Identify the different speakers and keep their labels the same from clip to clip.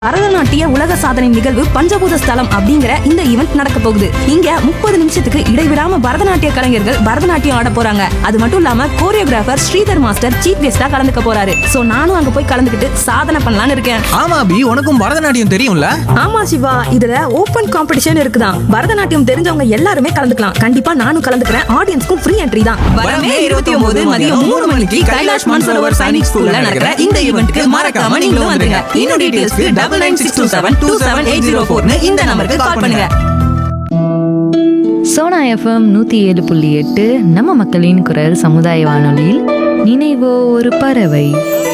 Speaker 1: பரதநாட்டிய உலக சாதனை நிகழ்வு பஞ்சபூத ஸ்தலம் அப்படிங்கிற இந்த ஈவெண்ட் நடக்க போகுது இங்க முப்பது நிமிஷத்துக்கு இடைவிடாம பரதநாட்டிய கலைஞர்கள் பரதநாட்டியம் ஆட போறாங்க அது மட்டும் இல்லாம கோரியோகிராஃபர் ஸ்ரீதர் மாஸ்டர் சீஃப் கெஸ்டா கலந்துக்க போறாரு சோ நானும் அங்க போய் கலந்துக்கிட்டு சாதனை பண்ணலாம்னு இருக்கேன்
Speaker 2: ஆமா அபி உனக்கும் பரதநாட்டியம் தெரியும்ல
Speaker 1: ஆமா சிவா இதுல ஓபன் காம்படிஷன் இருக்குதான் பரதநாட்டியம் தெரிஞ்சவங்க எல்லாருமே கலந்துக்கலாம் கண்டிப்பா நானும் கலந்துக்கிறேன் ஆடியன்ஸ்க்கும் ஃப்ரீ என்ட்ரி தான்
Speaker 2: வரமே 29 மதியம் மூணு மணிக்கு கைலாஷ் மான்சரோவர் சைனிக் ஸ்கூல்ல நடக்கிற இந்த ஈவெண்ட்க்கு மறக்காம நீங்களும் வந்துருங்க இன்னும் டீடைல்ஸ்க்கு double nine six two seven two seven eight zero ஃபோர்னு இந்த நம்பருக்கு கால் பண்ணுங்க
Speaker 3: சோனா எஃப்எம் நூற்றி ஏழு புள்ளி எட்டு நம்ம மக்களின் குரல் சமுதாய வானொலியில் நினைவோ ஒரு பறவை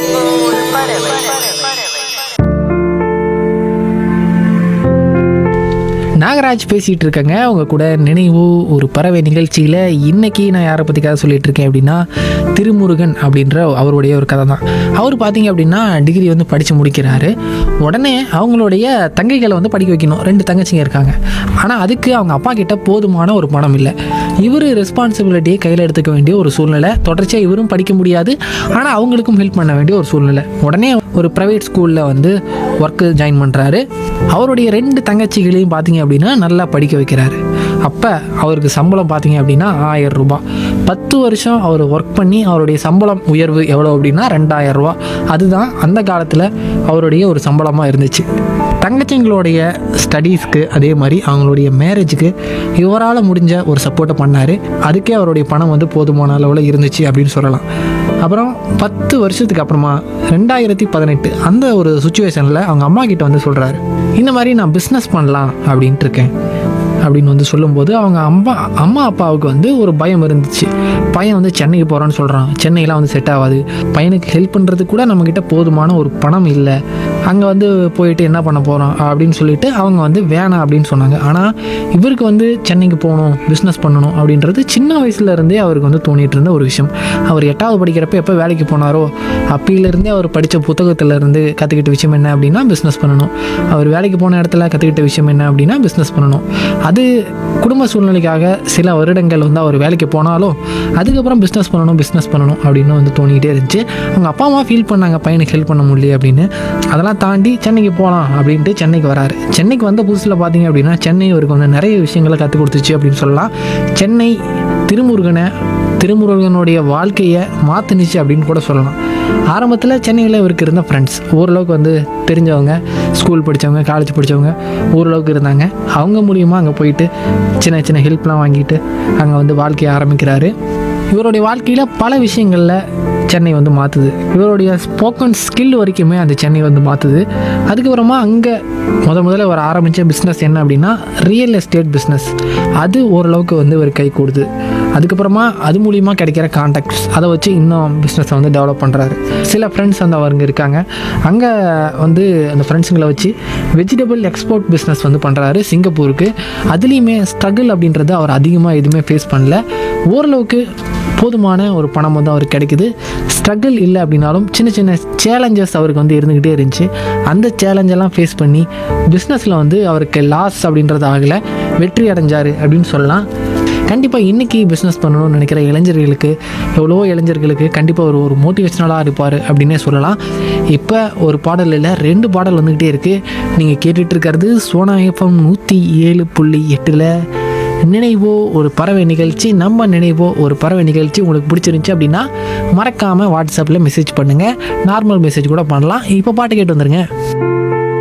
Speaker 4: நாகராஜ் பேசிகிட்டு இருக்கேங்க உங்க கூட நினைவு ஒரு பறவை நிகழ்ச்சியில் இன்னைக்கு நான் யாரை பற்றி கதை சொல்லிட்டு இருக்கேன் அப்படின்னா திருமுருகன் அப்படின்ற அவருடைய ஒரு கதை தான் அவர் பார்த்தீங்க அப்படின்னா டிகிரி வந்து படித்து முடிக்கிறாரு உடனே அவங்களுடைய தங்கைகளை வந்து படிக்க வைக்கணும் ரெண்டு தங்கச்சிங்க இருக்காங்க ஆனால் அதுக்கு அவங்க அப்பா கிட்ட போதுமான ஒரு பணம் இல்லை இவர் ரெஸ்பான்சிபிலிட்டியை கையில் எடுத்துக்க வேண்டிய ஒரு சூழ்நிலை தொடர்ச்சியாக இவரும் படிக்க முடியாது ஆனால் அவங்களுக்கும் ஹெல்ப் பண்ண வேண்டிய ஒரு சூழ்நிலை உடனே ஒரு ப்ரைவேட் ஸ்கூலில் வந்து ஒர்க்கு ஜாயின் பண்ணுறாரு அவருடைய ரெண்டு தங்கச்சிகளையும் பார்த்தீங்க அப்படின்னா நல்லா படிக்க வைக்கிறாரு அப்போ அவருக்கு சம்பளம் பார்த்தீங்க அப்படின்னா ஆயிரம் ரூபாய் பத்து வருஷம் அவர் ஒர்க் பண்ணி அவருடைய சம்பளம் உயர்வு எவ்வளோ அப்படின்னா ரெண்டாயிரம் ரூபாய் அதுதான் அந்த காலத்தில் அவருடைய ஒரு சம்பளமாக இருந்துச்சு தங்கச்சிங்களுடைய ஸ்டடீஸ்க்கு அதே மாதிரி அவங்களுடைய மேரேஜுக்கு இவரால் முடிஞ்ச ஒரு சப்போர்ட்டை பண்ணார் அதுக்கே அவருடைய பணம் வந்து போதுமான அளவில் இருந்துச்சு அப்படின்னு சொல்லலாம் அப்புறம் பத்து வருஷத்துக்கு அப்புறமா ரெண்டாயிரத்தி பதினெட்டு அந்த ஒரு சுச்சுவேஷனில் அவங்க அம்மா கிட்ட வந்து சொல்கிறாரு இந்த மாதிரி நான் பிஸ்னஸ் பண்ணலாம் அப்படின்ட்டு இருக்கேன் அப்படின்னு வந்து சொல்லும்போது அவங்க அம்மா அம்மா அப்பாவுக்கு வந்து ஒரு பயம் இருந்துச்சு பையன் வந்து சென்னைக்கு போகிறான்னு சொல்கிறான் சென்னையெலாம் வந்து செட் ஆகாது பையனுக்கு ஹெல்ப் பண்ணுறதுக்கு கூட நம்மக்கிட்ட போதுமான ஒரு பணம் இல்லை அங்கே வந்து போயிட்டு என்ன பண்ண போகிறோம் அப்படின்னு சொல்லிட்டு அவங்க வந்து வேணாம் அப்படின்னு சொன்னாங்க ஆனால் இவருக்கு வந்து சென்னைக்கு போகணும் பிஸ்னஸ் பண்ணணும் அப்படின்றது சின்ன வயசுல இருந்தே அவருக்கு வந்து தோணிட்டு இருந்த ஒரு விஷயம் அவர் எட்டாவது படிக்கிறப்ப எப்போ வேலைக்கு போனாரோ அப்பையிலேருந்தே அவர் படித்த புத்தகத்திலேருந்து கற்றுக்கிட்ட விஷயம் என்ன அப்படின்னா பிஸ்னஸ் பண்ணணும் அவர் வேலைக்கு போன இடத்துல கற்றுக்கிட்ட விஷயம் என்ன அப்படின்னா பிஸ்னஸ் பண்ணணும் அது குடும்ப சூழ்நிலைக்காக சில வருடங்கள் வந்து அவர் வேலைக்கு போனாலும் அதுக்கப்புறம் பிஸ்னஸ் பண்ணணும் பிஸ்னஸ் பண்ணணும் அப்படின்னு வந்து தோணிக்கிட்டே இருந்துச்சு அவங்க அப்பா அம்மா ஃபீல் பண்ணாங்க பையனுக்கு ஹெல்ப் பண்ண முடியல அப்படின்னு அதெல்லாம் தாண்டி சென்னைக்கு போகலாம் அப்படின்ட்டு சென்னைக்கு வராரு சென்னைக்கு வந்த புதுசில் பார்த்தீங்க அப்படின்னா சென்னை அவருக்கு வந்து நிறைய விஷயங்களை கற்றுக் கொடுத்துச்சு அப்படின்னு சொல்லலாம் சென்னை திருமுருகனை திருமுருகனுடைய வாழ்க்கையை மாற்றுனுச்சு அப்படின்னு கூட சொல்லலாம் ஆரம்பத்தில் சென்னையில் இவருக்கு இருந்த ஃப்ரெண்ட்ஸ் ஓரளவுக்கு வந்து தெரிஞ்சவங்க ஸ்கூல் படித்தவங்க காலேஜ் படித்தவங்க ஓரளவுக்கு இருந்தாங்க அவங்க மூலியமாக அங்கே போயிட்டு சின்ன சின்ன ஹெல்ப்லாம் வாங்கிட்டு அங்கே வந்து வாழ்க்கையை ஆரம்பிக்கிறாரு இவருடைய வாழ்க்கையில் பல விஷயங்களில் சென்னை வந்து மாற்றுது இவருடைய ஸ்போக்கன் ஸ்கில் வரைக்குமே அந்த சென்னை வந்து மாற்றுது அதுக்கப்புறமா அங்கே முத முதல்ல அவர் ஆரம்பித்த பிஸ்னஸ் என்ன அப்படின்னா ரியல் எஸ்டேட் பிஸ்னஸ் அது ஓரளவுக்கு வந்து ஒரு கை கொடுது அதுக்கப்புறமா அது மூலிமா கிடைக்கிற கான்டாக்ட்ஸ் அதை வச்சு இன்னும் பிஸ்னஸை வந்து டெவலப் பண்ணுறாரு சில ஃப்ரெண்ட்ஸ் வந்து அவருங்க இருக்காங்க அங்கே வந்து அந்த ஃப்ரெண்ட்ஸுங்களை வச்சு வெஜிடபிள் எக்ஸ்போர்ட் பிஸ்னஸ் வந்து பண்ணுறாரு சிங்கப்பூருக்கு அதுலேயுமே ஸ்ட்ரகிள் அப்படின்றது அவர் அதிகமாக எதுவுமே ஃபேஸ் பண்ணல ஓரளவுக்கு போதுமான ஒரு பணம் வந்து அவருக்கு கிடைக்குது ஸ்ட்ரகிள் இல்லை அப்படின்னாலும் சின்ன சின்ன சேலஞ்சஸ் அவருக்கு வந்து இருந்துக்கிட்டே இருந்துச்சு அந்த சேலஞ்செல்லாம் ஃபேஸ் பண்ணி பிஸ்னஸில் வந்து அவருக்கு லாஸ் அப்படின்றது ஆகலை வெற்றி அடைஞ்சார் அப்படின்னு சொல்லலாம் கண்டிப்பாக இன்றைக்கி பிஸ்னஸ் பண்ணணும்னு நினைக்கிற இளைஞர்களுக்கு எவ்வளோ இளைஞர்களுக்கு கண்டிப்பாக ஒரு ஒரு மோட்டிவேஷனலாக இருப்பார் அப்படின்னே சொல்லலாம் இப்போ ஒரு பாடல் இல்லை ரெண்டு பாடல் வந்துக்கிட்டே இருக்குது நீங்கள் கேட்டுட்டு இருக்கிறது சோனா எஃப்எம் நூற்றி ஏழு புள்ளி எட்டில் நினைவோ ஒரு பறவை நிகழ்ச்சி நம்ம நினைவோ ஒரு பறவை நிகழ்ச்சி உங்களுக்கு பிடிச்சிருந்துச்சி அப்படின்னா மறக்காமல் வாட்ஸ்அப்பில் மெசேஜ் பண்ணுங்கள் நார்மல் மெசேஜ் கூட பண்ணலாம் இப்போ பாட்டு கேட்டு வந்துருங்க